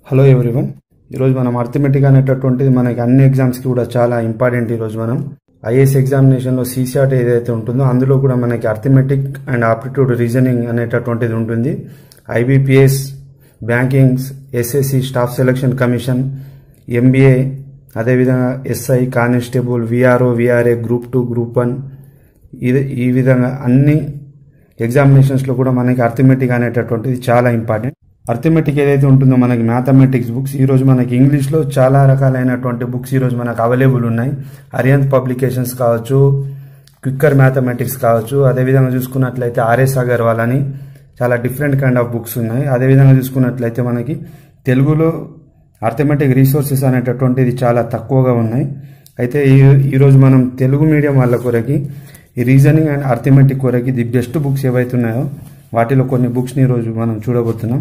hello everyone ఈరోజు మనం arithmetic అనేటటువంటిది మనకి అన్ని ఎగ్జామ్స్కి కూడా చాలా ఇంపార్టెంట్ ఈరోజు మనం ఐఏఎస్ ఎగ్జామినేషన్లో సీసీఆర్టీ ఏదైతే ఉంటుందో అందులో కూడా మనకి అర్థమెటిక్ అండ్ ఆప్టిట్యూడ్ రీజనింగ్ అనేటటువంటిది ఉంటుంది IBPS bankings SSC staff selection commission MBA అదేవిధంగా SI constable VRO VRA group two group one ఇది ఈ విధంగా అన్ని ఎగ్జామినేషన్స్లో కూడా మనకి అర్థమెటిక్ అనేటటువంటిది చాలా ఇంపార్టెంట్ అర్థమెటిక్ ఏదైతే ఉంటుందో మనకి మ్యాథమెటిక్స్ బుక్స్ ఈ రోజు మనకి ఇంగ్లీష్లో చాలా రకాలైనటువంటి బుక్స్ ఈ రోజు మనకు అవైలబుల్ ఉన్నాయి అరియంత్ పబ్లికేషన్స్ కావచ్చు క్విక్కర్ మ్యాథమెటిక్స్ కావచ్చు అదేవిధంగా చూసుకున్నట్లయితే ఆర్ఎస్ అగర్వాల్ అని చాలా డిఫరెంట్ కైండ్ ఆఫ్ బుక్స్ ఉన్నాయి అదేవిధంగా చూసుకున్నట్లయితే మనకి తెలుగులో అర్థమెటిక్ రీసోర్సెస్ అనేటటువంటిది చాలా తక్కువగా ఉన్నాయి అయితే ఈ ఈరోజు మనం తెలుగు మీడియం వాళ్ళ కొరకి ఈ రీజనింగ్ అండ్ అర్థమెటిక్ కొరకి ది బెస్ట్ బుక్స్ ఏవైతే ఉన్నాయో వాటిలో కొన్ని బుక్స్ని ఈరోజు మనం చూడబోతున్నాం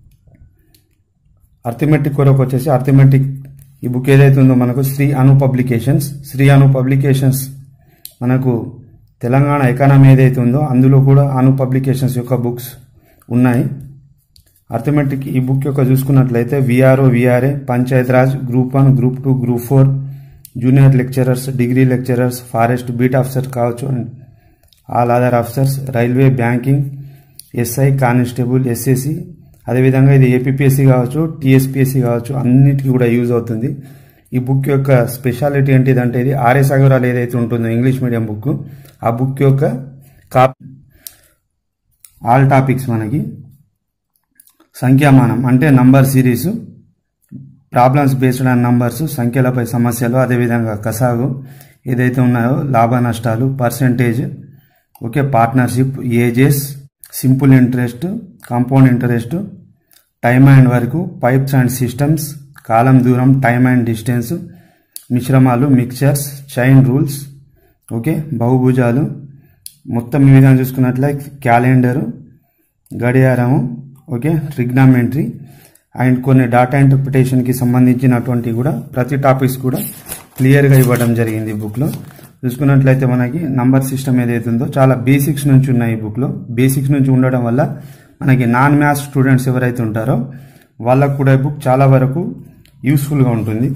అర్థమెటిక్ కొరకు వచ్చేసి అర్థమెటిక్ ఈ బుక్ ఏదైతే ఉందో మనకు శ్రీ అను పబ్లికేషన్స్ శ్రీ అను పబ్లికేషన్స్ మనకు తెలంగాణ ఎకానమీ ఏదైతే ఉందో అందులో కూడా అను పబ్లికేషన్స్ యొక్క బుక్స్ ఉన్నాయి అర్థమెటిక్ ఈ బుక్ యొక్క చూసుకున్నట్లయితే VRO VRA panchayat raj group one group two group four junior lecturers degree lecturers forest beat officer కావచ్చు and all other officers railway banking SI constable SSC అదేవిధంగా ఇది ఏపీఎస్సి కావచ్చు టీఎస్పీఎస్సి కావచ్చు అన్నిటికీ కూడా యూజ్ అవుతుంది ఈ బుక్ యొక్క స్పెషాలిటీ ఏంటిదంటే ఇది ఆర్ఎస్ అగరాల్ ఏదైతే ఉంటుందో ఇంగ్లీష్ మీడియం బుక్ ఆ బుక్ యొక్క కాప్ ఆల్ టాపిక్స్ మనకి సంఖ్యామానం అంటే number series problems based on numbers సంఖ్యలపై సమస్యలు అదేవిధంగా కసాగు ఏదైతే ఉన్నాయో లాభ నష్టాలు percentage okay partnership ages simple interest compound interest time and వరకు పైప్స్ అండ్ సిస్టమ్స్ కాలం దూరం టైమ్ అండ్ డిస్టెన్స్ మిశ్రమాలు మిక్చర్స్ చైన్ రూల్స్ ఓకే బహుభుజాలు మొత్తం ఈ విధంగా చూసుకున్నట్లయితే క్యాలెండరు గడియారము ఓకే ట్రిగ్నామెంట్రీ అండ్ కొన్ని డాటా ఇంటర్ప్రిటేషన్కి సంబంధించినటువంటి కూడా ప్రతి టాపిక్స్ కూడా క్లియర్గా ఇవ్వడం జరిగింది ఈ బుక్లో చూసుకున్నట్లయితే మనకి నంబర్ సిస్టమ్ ఏదైతే ఉందో చాలా బేసిక్స్ నుంచి ఉన్నాయి ఈ బుక్లో బేసిక్స్ నుంచి ఉండడం వల్ల మనకి నాన్ మ్యాథ్స్ స్టూడెంట్స్ ఎవరైతే ఉంటారో వాళ్ళకు కూడా ఈ బుక్ చాలా వరకు యూస్ఫుల్గా ఉంటుంది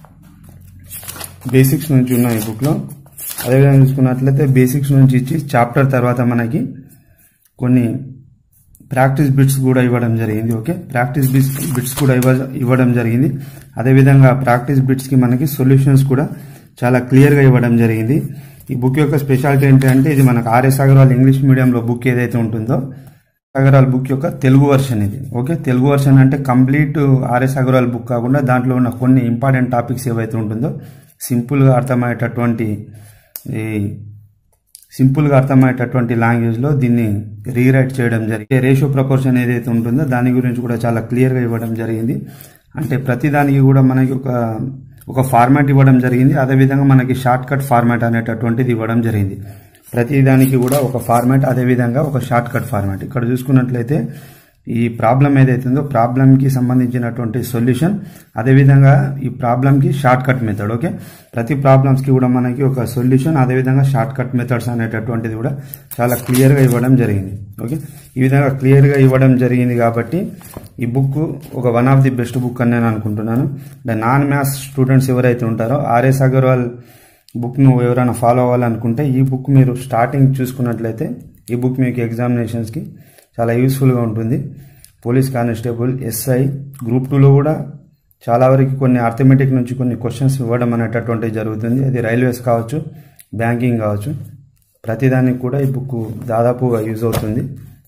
బేసిక్స్ నుంచి ఉన్నాయి ఈ బుక్లో అదేవిధంగా చూసుకున్నట్లయితే బేసిక్స్ నుంచి ఇచ్చి చాప్టర్ తర్వాత మనకి కొన్ని ప్రాక్టీస్ బిట్స్ కూడా ఇవ్వడం జరిగింది ఓకే ప్రాక్టీస్ బిట్స్ బిట్స్ కూడా ఇవ్వ ఇవ్వడం జరిగింది అదేవిధంగా ప్రాక్టీస్ బిట్స్కి మనకి సొల్యూషన్స్ కూడా చాలా క్లియర్గా ఇవ్వడం జరిగింది ఈ బుక్ యొక్క స్పెషాలిటీ ఏంటంటే ఇది మనకు ఆర్ఎస్ అగర్వాల్ ఇంగ్లీష్ మీడియంలో బుక్ ఏదైతే ఉంటుందో అగర్వాల్ బుక్ యొక్క తెలుగు వర్షన్ ఇది ఓకే తెలుగు వర్షన్ అంటే కంప్లీట్ ఆర్ఎస్ అగర్వాల్ బుక్ కాకుండా దాంట్లో ఉన్న కొన్ని ఇంపార్టెంట్ టాపిక్స్ ఏవైతే ఉంటుందో సింపుల్గా అర్థమయ్యేటటువంటి ఈ సింపుల్గా అర్థమయ్యేటటువంటి లాంగ్వేజ్లో దీన్ని రీరైట్ చేయడం జరిగింది రేషియో ప్రపోర్షన్ ఏదైతే ఉంటుందో దాని గురించి కూడా చాలా క్లియర్గా ఇవ్వడం జరిగింది అంటే ప్రతి దానికి కూడా మనకి ఒక ఒక ఫార్మాట్ ఇవ్వడం జరిగింది అదేవిధంగా మనకి షార్ట్ కట్ ఫార్మాట్ అనేటటువంటిది ఇవ్వడం జరిగింది ప్రతి దానికి కూడా ఒక ఫార్మాట్ అదేవిధంగా ఒక షార్ట్ కట్ ఫార్మాట్ ఇక్కడ చూసుకున్నట్లయితే ఈ ప్రాబ్లం ఏదైతుందో ప్రాబ్లంకి సంబంధించినటువంటి సొల్యూషన్ అదేవిధంగా ఈ ప్రాబ్లంకి షార్ట్ కట్ మెథడ్ ఓకే ప్రతి ప్రాబ్లమ్స్కి కూడా మనకి ఒక సొల్యూషన్ అదేవిధంగా షార్ట్ కట్ మెథడ్స్ అనేటటువంటిది కూడా చాలా క్లియర్గా ఇవ్వడం జరిగింది ఓకే ఈ విధంగా క్లియర్గా ఇవ్వడం జరిగింది కాబట్టి ఈ బుక్ ఒక one of the best book అని నేను అనుకుంటున్నాను నాన్ మ్యాథ్స్ స్టూడెంట్స్ ఎవరైతే ఉంటారో ఆర్ఎస్ అగర్వాల్ బుక్ను ఎవరైనా ఫాలో అవ్వాలనుకుంటే ఈ బుక్ మీరు స్టార్టింగ్ చూసుకున్నట్లయితే ఈ బుక్ మీకు ఎగ్జామినేషన్స్కి చాలా యూస్ఫుల్గా ఉంటుంది పోలీస్ కానిస్టేబుల్ ఎస్ఐ గ్రూప్ టూలో కూడా చాలా వరకు కొన్ని అర్థమెటిక్ నుంచి కొన్ని క్వశ్చన్స్ ఇవ్వడం అనేటటువంటిది జరుగుతుంది అది రైల్వేస్ కావచ్చు బ్యాంకింగ్ కావచ్చు ప్రతిదానికి కూడా ఈ బుక్ దాదాపుగా యూజ్ అవుతుంది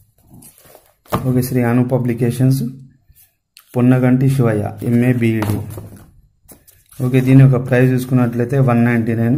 okay Shri Anu publications Ponnaganti Shivaiah MA BEd okay దీని యొక్క ప్రైస్ చూసుకున్నట్లయితే వన్ నైంటీ నైన్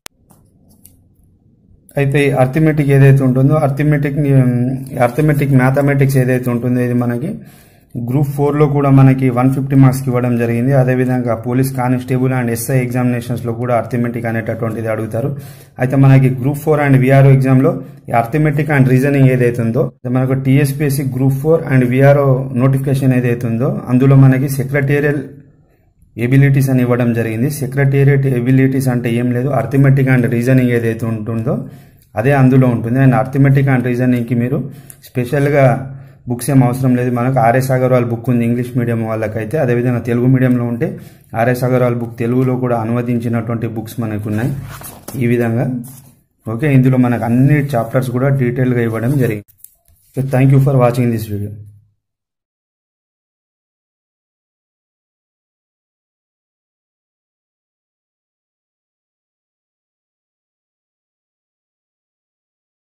అయితే ఈ అర్థమెటిక్ ఏదైతే ఉంటుందో అర్థమెటిక్ అర్థమెటిక్ మ్యాథమెటిక్స్ ఏదైతే ఉంటుందో ఇది మనకి గ్రూప్ ఫోర్లో కూడా మనకి వన్ ఫిఫ్టీ మార్క్స్కి ఇవ్వడం జరిగింది అదేవిధంగా పోలీస్ కానిస్టేబుల్ అండ్ ఎస్ఐ ఎగ్జామినేషన్స్లో కూడా అర్థమెటిక్ అనేటటువంటిది అడుగుతారు అయితే మనకి గ్రూప్ ఫోర్ అండ్ విఆర్ఓ ఎగ్జామ్లో ఈ అర్థమెటిక్ అండ్ రీజనింగ్ ఏదైతే ఉందో మనకు TSPSC group four and VRO notification ఏదైతే ఉందో అందులో మనకి సెక్రటేరియల్ ఎబిలిటీస్ అని ఇవ్వడం జరిగింది సెక్రటేరియట్ ఎబిలిటీస్ అంటే ఏం లేదు అర్థమెటిక్ అండ్ రీజనింగ్ ఏదైతే ఉంటుందో అదే అందులో ఉంటుంది అండ్ అర్థమెటిక్ అండ్ రీజనింగ్కి మీరు స్పెషల్గా బుక్స్ ఏం అవసరం లేదు మనకు ఆర్ఎస్ అగర్వాల్ బుక్ ఉంది ఇంగ్లీష్ మీడియం వాళ్ళకైతే అదేవిధంగా తెలుగు మీడియంలో ఉంటే ఆర్ఎస్ అగర్వాల్ బుక్ తెలుగులో కూడా అనువదించినటువంటి బుక్స్ మనకు ఉన్నాయి ఈ విధంగా ఓకే ఇందులో మనకు అన్ని చాప్టర్స్ కూడా డీటెయిల్గా ఇవ్వడం జరిగింది thank you for watching this video